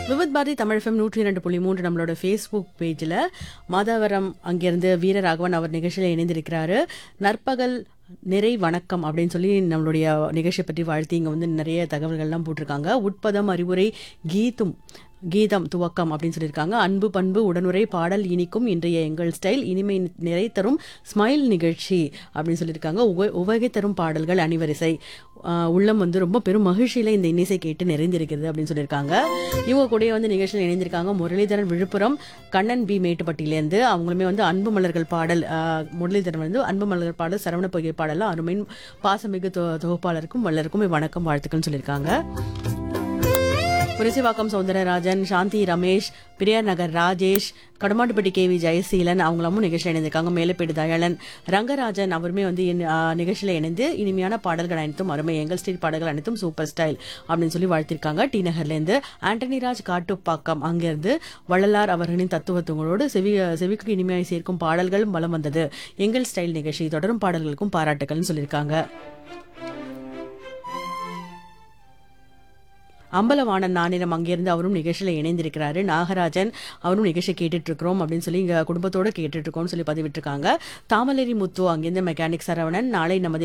Vividh Bharathi Tamil FM நூற்றி இரண்டு புள்ளி மூன்று நம்மளோட ஃபேஸ்புக் பேஜில் மாதாவரம் அங்கிருந்து வீரராகவன் அவர் நிகழ்ச்சியில் இணைந்திருக்கிறாரு நற்பகல் நிறை வணக்கம் அப்படின்னு சொல்லி நம்மளுடைய நிகழ்ச்சியை பற்றி வாழ்த்தி இங்கே வந்து நிறைய தகவல்கள்லாம் போட்டிருக்காங்க உட்பதம் அறிவுரை கீதும் கீதம் துவக்கம் அப்படின்னு சொல்லியிருக்காங்க அன்பு பண்பு உடனுரை பாடல் இனிக்கும் இன்றைய எங்கள் ஸ்டைல் இனிமை நிறை தரும் ஸ்மைல் நிகழ்ச்சி அப்படின்னு சொல்லியிருக்காங்க உவ உவகை தரும் பாடல்கள் அணிவரிசை ஆஹ் உள்ளம் வந்து ரொம்ப பெரும் மகிழ்ச்சியில இந்த இன்னிசை கேட்டு நிறைந்திருக்கிறது அப்படின்னு சொல்லியிருக்காங்க இவங்க கூட வந்து நிகழ்ச்சியில் இணைந்திருக்காங்க முரளிதரன் விழுப்புரம் கண்ணன் பி மேட்டுப்பட்டியிலேருந்து அவங்களுமே வந்து அன்பு மலர்கள் பாடல் ஆஹ் முரளிதரன் வந்து அன்பு மலர்கள் பாடல் சரவண பொய்கை பாடலாம் அருமையின் பாசமிகு தொ- தொகுப்பாளருக்கும் வல்லருக்கும் வணக்கம் வாழ்த்துக்கள்னு சொல்லியிருக்காங்க புரசிவாக்கம் சௌந்தரராஜன் சாந்தி ரமேஷ் பிரியார் நகர் ராஜேஷ் கடமாட்டுப்பட்டி கே வி ஜெயசீலன் அவங்களும் நிகழ்ச்சியில் இணைந்திருக்காங்க மேலப்பேடு தயாளன் ரங்கராஜன் அவருமே வந்து இன்- ஆ, நிகழ்ச்சியில் இணைந்து இனிமையான பாடல்கள் அனைத்தும் அருமை எங்கள் ஸ்டைல் பாடல்கள் அனைத்தும் சூப்பர் ஸ்டைல் அப்படின்னு சொல்லி வாழ்த்திருக்காங்க டி நகர்லேருந்து ஆண்டனி ராஜ் காட்டுப்பாக்கம் அங்கிருந்து வள்ளலார் அவர்களின் தத்துவத்துங்களோடு செவி செவிக்கு இனிமையாய் சேர்க்கும் பாடல்கள் பலம் வந்தது எங்கள் ஸ்டைல் நிகழ்ச்சி தொடரும் பாடல்களுக்கும் பாராட்டுகள்னு சொல்லியிருக்காங்க அம்பலவாணன் நானிரம் அங்கிருந்து அவரும் நிகழ்ச்சியில் இணைந்திருக்கிறாரு நாகராஜன் அவரும் நிகழ்ச்சி கேட்டுட்டு இருக்கிறோம் அப்படின்னு சொல்லி இங்க குடும்பத்தோட கேட்டுட்டு இருக்கோம்னு சொல்லி பதிவிட்டிருக்காங்க தாமலேரி முத்து அங்கிருந்து மெக்கானிக் சரவணன் நாளை நமது